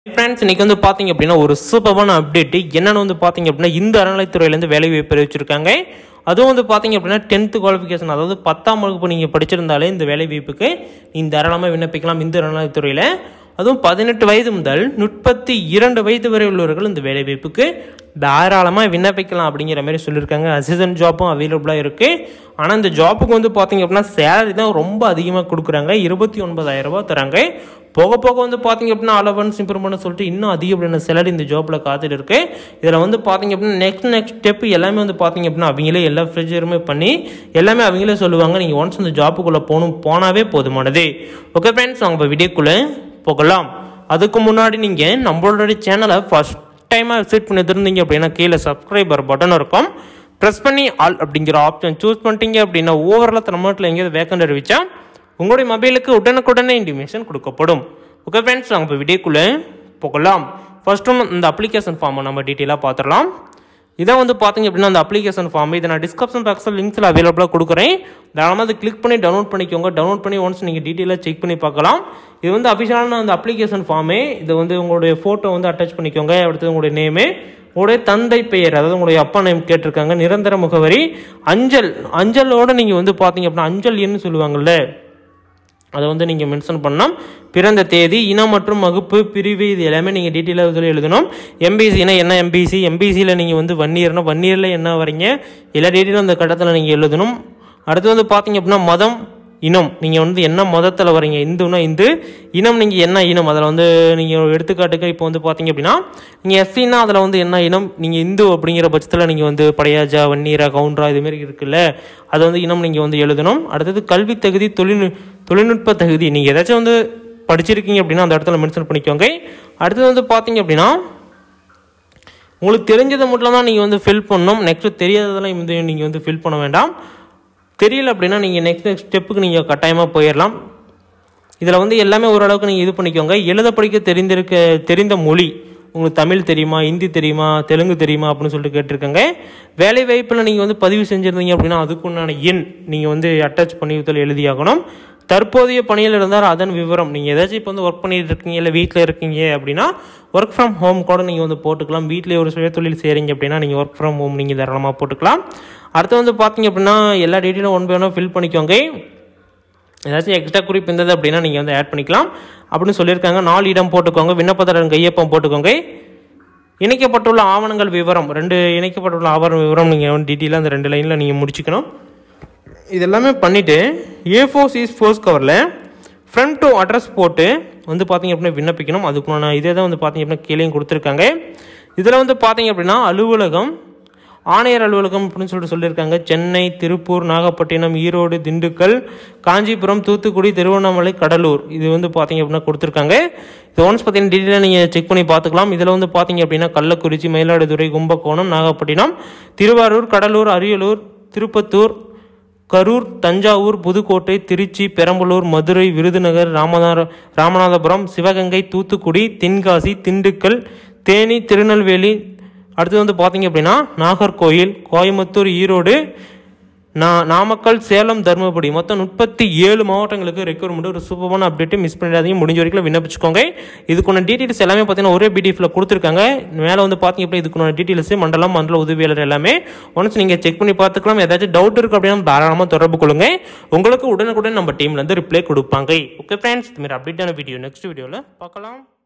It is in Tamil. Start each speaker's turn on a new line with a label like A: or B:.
A: ஃப்ரெண்ட்ஸ் இன்னைக்கு வந்து பார்த்தீங்க அப்படின்னா ஒரு சூப்பரான அப்டேட் என்னன்னு வந்து பார்த்தீங்க அப்படின்னா இந்த அறநிலைத்துறையிலேருந்து வேலை வாய்ப்பு அறிவிச்சிருக்காங்க அதுவும் வந்து பார்த்தீங்க அப்படின்னா டென்த்து குவாலிஃபிகேஷன் அதாவது பத்தாம் வகுப்பு நீங்கள் படிச்சிருந்தாலே இந்த வேலை வாய்ப்புக்கு இந்த தாராளமாக விண்ணப்பிக்கலாம் இந்த அறநிலைத்துறையில் அதுவும் பதினெட்டு வயது முதல் முப்பத்தி இரண்டு வயது வரை உள்ளவர்கள் இந்த வேலை வாய்ப்புக்கு தாராளமாக விண்ணப்பிக்கலாம் அப்படிங்கிற மாதிரி சொல்லியிருக்காங்க அசிஸ்டன்ட் ஜாப்பும் அவைலபிளாக இருக்குது ஆனால் இந்த ஜாப்புக்கு வந்து பார்த்தீங்க அப்படின்னா சேலரி தான் ரொம்ப அதிகமாக கொடுக்குறாங்க இருபத்தி ஒன்பதாயிரம் ரூபாய் தராங்க போக போக வந்து பார்த்தீங்க அப்படின்னா அலவன்ஸ் இம்ப்ரூவ்மெண்ட் சொல்லிட்டு இன்னும் அதிகப்படியான சேலரி இந்த ஜாப்பில் காத்துட்டு இருக்கு இதில் வந்து பார்த்தீங்க அப்படின்னா நெக்ஸ்ட் நெக்ஸ்ட் ஸ்டெப் எல்லாமே வந்து பார்த்தீங்க அப்படின்னா அவங்களே எல்லா ஃப்ரெஷருமே பண்ணி எல்லாமே அவங்களே சொல்லுவாங்க நீங்கள் ஒன்ஸ் இந்த ஜாப்புக்குள்ளே போகணும் போனாவே போதுமானது ஓகே ஃப்ரெண்ட்ஸ் நாங்கள் இப்போ வீடியோக்குள்ளே போகலாம் அதுக்கு முன்னாடி நீங்கள் நம்மளோட சேனலை ஃபஸ்ட் டைமாக விசிட் பண்ணி இருந்தீங்க அப்படின்னா கீழே சப்ஸ்கிரைபர் பட்டன் இருக்கும் ப்ரெஸ் பண்ணி ஆல் அப்படிங்கிற ஆப்ஷன் சூஸ் பண்ணிட்டீங்க அப்படின்னா ஓவரால் தமிழ்நாட்டில் எங்கேயாவது வேக்கண்ட் அறிவிச்சா உங்களுடைய மொபைலுக்கு உடனுக்குடனே இன்டிமேஷன் கொடுக்கப்படும் ஓகே ஃப்ரெண்ட்ஸ் நாங்கள் இப்போ வீடியோக்குள்ளே போகலாம் ஃபர்ஸ்ட்டும் இந்த அப்ளிகேஷன் ஃபார்மை நம்ம டீட்டெயிலாக பார்த்துடலாம் இதை வந்து பார்த்தீங்க அப்படின்னா அந்த அப்ளிகேஷன் ஃபார்ம் இதை நான் டிஸ்கிரிப்ஷன் பாக்ஸில் லிங்க்ஸில் அவைலபிளாக கொடுக்குறேன் தாராளமாக அதை கிளிக் பண்ணி டவுன்லோட் பண்ணிக்கோங்க டவுன்லோட் பண்ணி ஒன்ஸ் நீங்கள் டீட்டெயிலாக செக் பண்ணி பார்க்கலாம் இது வந்து அஃபிஷியலான அந்த அப்ளிகேஷன் ஃபார்மே இது வந்து உங்களுடைய ஃபோட்டோ வந்து அட்டாச் பண்ணிக்கோங்க அடுத்தது உங்களுடைய நேமு உங்களுடைய தந்தை பெயர் அதாவது உங்களுடைய அப்பா நேம் கேட்டிருக்காங்க நிரந்தர முகவரி அஞ்சல் அஞ்சலோட நீங்கள் வந்து பார்த்தீங்க அப்படின்னா அஞ்சல் எண்ணு சொல்லுவாங்கல்ல அதை வந்து நீங்கள் மென்ஷன் பண்ணணும் பிறந்த தேதி இனம் மற்றும் வகுப்பு பிரிவு இது எல்லாமே நீங்கள் டீட்டெயிலாக இதில் எழுதணும் எம்பிசினா என்ன எம்பிசி எம்பிசியில் நீங்கள் வந்து ஒன் இயர்னா ஒன் இயரில் என்ன வரீங்க எல்லா டீட்டெயிலும் அந்த கட்டத்தில் நீங்கள் எழுதணும் அடுத்து வந்து பார்த்தீங்க அப்படின்னா மதம் இனம் நீங்கள் வந்து என்ன மதத்தில் வரீங்க இந்துனா இந்து இனம் நீங்கள் என்ன இனம் அதில் வந்து நீங்கள் எடுத்துக்காட்டுக்கு இப்போ வந்து பார்த்தீங்க அப்படின்னா நீங்கள் எஸ்சின்னா அதில் வந்து என்ன இனம் நீங்கள் இந்து அப்படிங்கிற பட்சத்தில் நீங்கள் வந்து படையாஜா வன்னீரா கவுண்டரா இதுமாரி இருக்குல்ல அது வந்து இனம் நீங்கள் வந்து எழுதணும் அடுத்தது கல்வி தகுதி தொழில் தொழில்நுட்ப தகுதி நீங்கள் ஏதாச்சும் வந்து படிச்சிருக்கீங்க அப்படின்னா அந்த இடத்துல மென்ஷன் பண்ணிக்கோங்க அடுத்தது வந்து பார்த்தீங்க அப்படின்னா உங்களுக்கு தெரிஞ்சதை மட்டும் தான் நீங்கள் வந்து ஃபில் பண்ணணும் நெக்ஸ்ட் தெரியாததெல்லாம் வந்து நீங்கள் வந்து ஃபில் பண்ண வேண்டாம் தெரியல அப்படின்னா நீங்கள் நெக்ஸ்ட் நெக்ஸ்ட் ஸ்டெப்புக்கு நீங்கள் கட்டாயமாக போயிடலாம் இதில் வந்து எல்லாமே ஓரளவுக்கு நீங்கள் இது பண்ணிக்கோங்க எழுத படிக்க தெரிந்திருக்க தெரிந்த மொழி உங்களுக்கு தமிழ் தெரியுமா ஹிந்தி தெரியுமா தெலுங்கு தெரியுமா அப்படின்னு சொல்லிட்டு கேட்டிருக்காங்க வேலை வாய்ப்பில் நீங்கள் வந்து பதிவு செஞ்சுருந்தீங்க அப்படின்னா அதுக்குண்டான எண் நீங்கள் வந்து அட்டாச் பண்ணி இதில் எழுதியாகணும் தற்போதைய பணியில் இருந்தால் அதன் விவரம் நீங்கள் ஏதாச்சும் இப்போ வந்து ஒர்க் பண்ணிட்டு இருக்கீங்க இல்லை வீட்டில் இருக்கீங்க அப்படின்னா ஒர்க் ஃப்ரம் ஹோம் கூட நீங்கள் வந்து போட்டுக்கலாம் வீட்டிலே ஒரு சுய தொழில் செய்கிறீங்க அப்படின்னா நீங்கள் ஒர்க் ஃப்ரம் ஹோம் நீங்கள் தாராளமாக போட்டுக்கலாம் அடுத்து வந்து பார்த்தீங்க அப்படின்னா எல்லா டீட்டெயிலும் ஒன் பை ஒன்னாக ஃபில் பண்ணிக்கோங்க ஏதாச்சும் எக்ஸ்ட்ரா குறிப்பு இருந்தது அப்படின்னா நீங்கள் வந்து ஆட் பண்ணிக்கலாம் அப்படின்னு சொல்லியிருக்காங்க நாலு இடம் போட்டுக்கோங்க விண்ணப்பதாரன் கையொப்பம் போட்டுக்கோங்க இணைக்கப்பட்டுள்ள ஆவணங்கள் விவரம் ரெண்டு இணைக்கப்பட்டுள்ள ஆவண விவரம் நீங்கள் வந்து டீட்டெயிலாக அந்த ரெண்டு லைனில் நீங்கள் முடிச்சுக்கணும் இது எல்லாமே பண்ணிவிட்டு ஏ ஃபோர் சீஸ் ஃபோர்ஸ் கவரில் ஃப்ரண்ட் டு அட்ரஸ் போட்டு வந்து பார்த்தீங்க அப்படின்னா விண்ணப்பிக்கணும் அதுக்குண்டான இதே தான் வந்து பார்த்தீங்க அப்படின்னா கீழேயும் கொடுத்துருக்காங்க இதில் வந்து பார்த்தீங்க அப்படின்னா அலுவலகம் ஆணையர் அலுவலகம் அப்படின்னு சொல்லிட்டு சொல்லியிருக்காங்க சென்னை திருப்பூர் நாகப்பட்டினம் ஈரோடு திண்டுக்கல் காஞ்சிபுரம் தூத்துக்குடி திருவண்ணாமலை கடலூர் இது வந்து பார்த்தீங்க அப்படின்னா கொடுத்துருக்காங்க இது ஒன்ஸ் பார்த்தீங்கன்னா டீட்டெயிலாக நீங்கள் செக் பண்ணி பார்த்துக்கலாம் இதில் வந்து பார்த்தீங்க அப்படின்னா கள்ளக்குறிச்சி மயிலாடுதுறை கும்பகோணம் நாகப்பட்டினம் திருவாரூர் கடலூர் அரியலூர் திருப்பத்தூர் கரூர் தஞ்சாவூர் புதுக்கோட்டை திருச்சி பெரம்பலூர் மதுரை விருதுநகர் ராமநாத ராமநாதபுரம் சிவகங்கை தூத்துக்குடி தென்காசி திண்டுக்கல் தேனி திருநெல்வேலி அடுத்து வந்து பார்த்தீங்க அப்படின்னா நாகர்கோயில் கோயம்புத்தூர் ஈரோடு நா நாமக்கல் சேலம் தருமபுரி மொத்தம் முப்பத்தி ஏழு மாவட்டங்களுக்கு ரெக்யூர்மெண்ட் ஒரு சூப்பரான அப்டேட் மிஸ் பண்ணிடாதீங்க முடிஞ்ச வரைக்கும் விண்ணப்பிச்சுக்கோங்க இதுக்குள்ள டீட்டெயில்ஸ் எல்லாமே பார்த்தீங்கன்னா ஒரே பிடிஎஃப்ல கொடுத்துருக்காங்க மேலே வந்து பார்த்தீங்க அப்படின்னா இதுக்குள்ள டீட்டெயில்ஸ் மண்டலம் மண்டல உதவியாளர் எல்லாமே ஒன்ஸ் நீங்கள் செக் பண்ணி பார்த்துக்கலாம் ஏதாச்சும் டவுட் இருக்குது அப்படின்னா தாராளமாக தொடர்பு கொள்ளுங்க உங்களுக்கு உடனுக்குடன் நம்ம டீம்லேருந்து ரிப்ளை கொடுப்பாங்க ஓகே ஃப்ரெண்ட்ஸ் இதுமாரி அப்டேட்டான வீடியோ நெக்ஸ்ட் வீடியோவில் பார்க்கலாம்